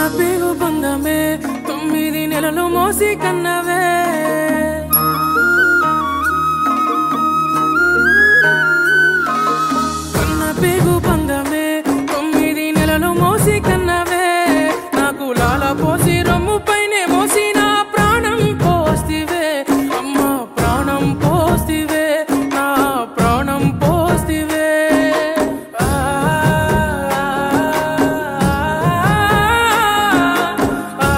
పేగు బంధమే తొమ్మిది నెలలు మోసి కన్నవే కన్న పేగు బంధమే తొమ్మిది నెలలు మోసి కన్నవే నాకు లాల పోసి రొమ్ము పైనే మోసి నా ప్రాణం పోస్తివే అమ్మ ప్రాణం పోస్తివే నా ప్రాణం పోస్తివే ఆ, ఆ,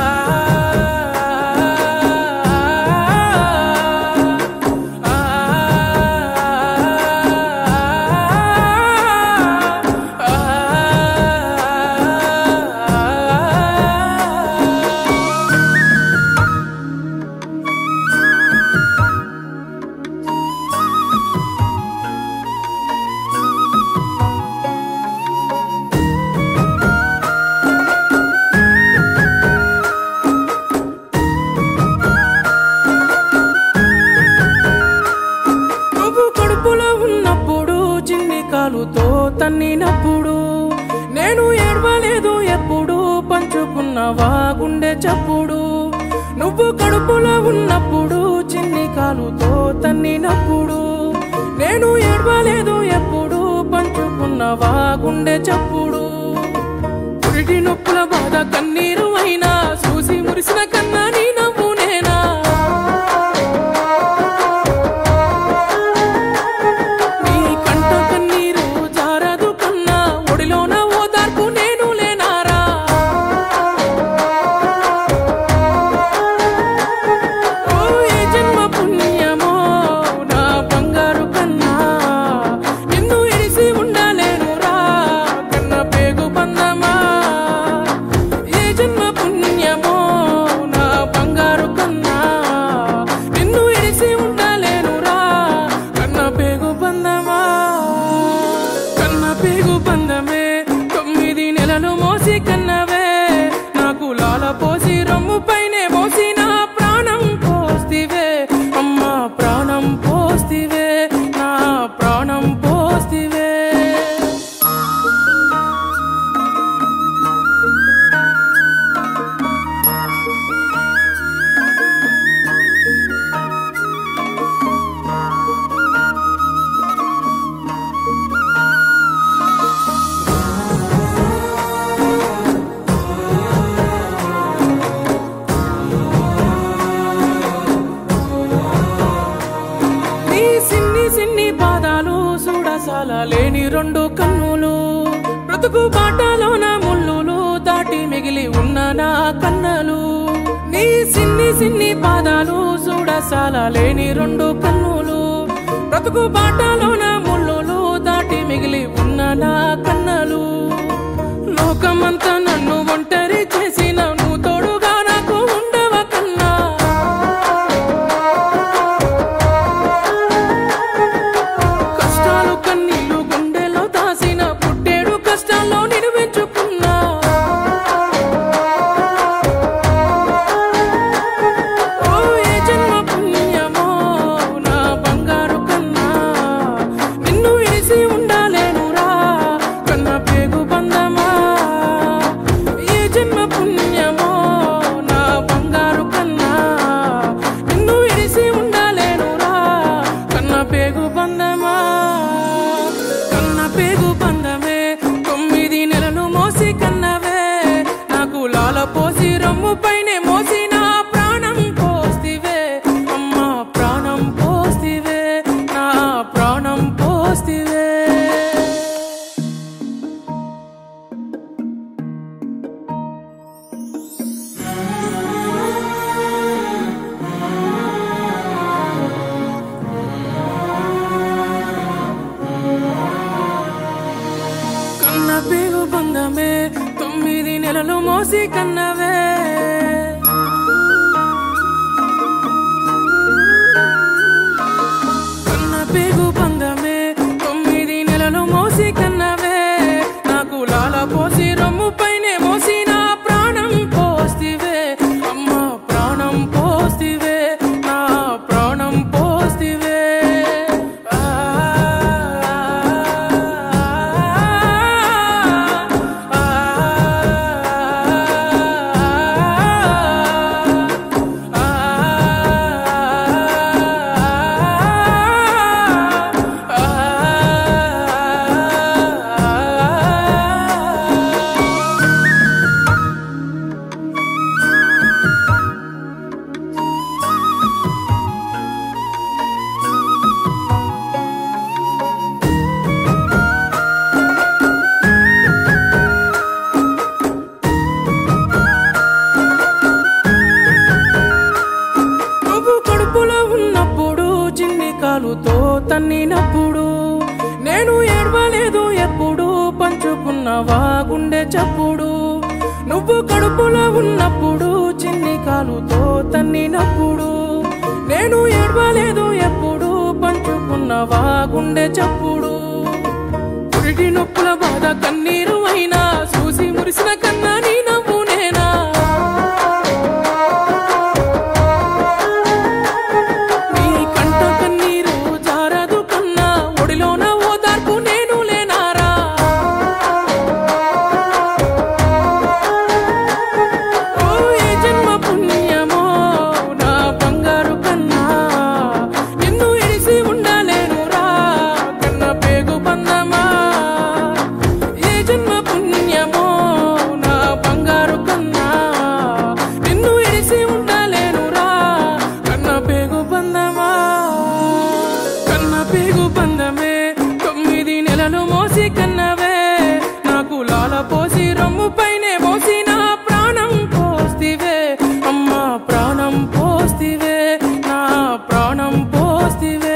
నువ్వు కడుపులో ఉన్నప్పుడు చిన్ని కాలుతో తన్నినప్పుడు నేను ఏడవలేదు ఎప్పుడు పంచుకున్నవా గుండె చప్పుడు నువ్వు కడుపులో ఉన్నప్పుడు చిన్ని కాలుతో తన్నినప్పుడు నేను ఏడవలేదు ఎప్పుడు పంచుకున్నవా గుండె చప్పుడు పురిటి నొప్పుల బాధ కన్నీరు అయినా చూసి మురిసిన కన్నా నీ నవ్వు నేనా నీ కంట కన్నీరు జారదు కన్నా ఒడిలోన ఓదార్పు నేను లేనారా ఓ ఏ జన్మ పుణ్యమో నా బంగారు కన్నా నిన్ను ఇడిసి ఉండలేనురా కన్న పేగు బంధమా ఏ జన్మ పుణ్యమో నా బంగారు కన్నా నిన్ను ఇడిసి ఉండలేనురా కన్న పేగు బంధమా కన్న పేగు బంధమే తొమ్మిది నెలలు మోసి కన్నవే నాకు లాల పోసి రొమ్ము పైనే మోసి నా ప్రాణం పోస్తివే అమ్మ ప్రాణం పోస్తివే నా ప్రాణం పోస్తివే నీ సిన్ని సిన్ని పాదాలు చూడసాల లేని రెండు కన్నులు బ్రతుకు బాటలోన ముళ్ళులు దాటి మిగిలి ఉన్న నా కన్నలు నీ సిన్ని సిన్ని పాదాలు చూడసాల లేని రెండు కన్నులు బ్రతుకు బాటలోన ముళ్ళులు దాటి మిగిలి ఉన్న నా కన్నలు లోకమంతా నన్ను ఒంటరి చేసిన నువ్వు తోడుగా నాకు ఉండవ కన్నా కష్టాలు కన్నీళ్లు గుండెలో దాసిన పుట్టేడు కష్టాల్లో నేను పెంచుకున్నా ఓ ఏ జన్మ పుణ్యమో నా బంగారు కన్నా నిన్ను ఇడిసి ఉండాలేనురా కన్న పేగు బంధమా ఏ జన్మ పుణ్యమో నా బంగారు కన్నా నిన్ను ఇడిసి ఉండాలేనురా కన్న పేగు బంధమా కన్న పేగు బంధమే తొమ్మిది నెలలు మోసి కన్నవే నాకు లాల పోసి రొమ్ము పైనే మోసి నా ప్రాణం పోస్తివే అమ్మ ప్రాణం పోస్తివే నా ప్రాణం పోస్తివే కన్న పేగు బంధమే తొమ్మిది నెలలు మోసి కన్నవే కన్న పేగు బంధమే తొమ్మిది నెలలు మోసి కన్నవే నాకు లాల పోసి రొమ్ము పైనే మోసి నా ప్రాణం పోస్తివే అమ్మ ప్రాణం పోస్తివే నా ప్రాణం పోస్తివే ఆ ఆ పరుచుకున్నవా గుండె చప్పుడు నువ్వు కడుపులో ఉన్నప్పుడు చిన్ని కాలుతో తన్నినప్పుడు నేను ఏడవలేదు ఎప్పుడు పంచుకున్నవా గుండె చప్పుడు పురిటి నొప్పుల బాధ కన్నీరు అయినా చూసి మురిసిన కన్నా నీ నవ్వు నేనా నీ కంట కన్నీరు జారదు కన్నా ఒడిలోన ఓదార్పు నేను లేనారా ఓ ఏ జన్మ పుణ్యమో నా బంగారు కన్నా నిన్ను ఇడిసి ఉండలేనురా కన్న పేగు బంధమా ఏ జన్మ పుణ్యమో నా బంగారు కన్నా నిన్ను ఇడిసి ఉండలేనురా కన్న పేగు బంధమా కన్న పేగు బంధమే తొమ్మిది నెలలు మోసి కన్నవే నాకు లాల పోసి రొమ్ము పైనే మోసి నా ప్రాణం పోస్తివే అమ్మా ప్రాణం పోస్తివే నా ప్రాణం పోస్తివే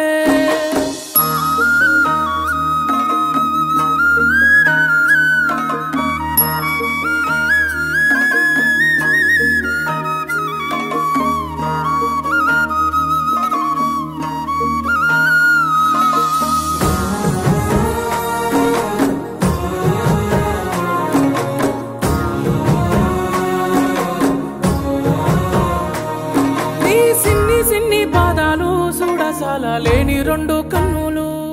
నీ సిన్ని సిన్ని పాదాలు చూడసాల లేని రెండు కన్నులు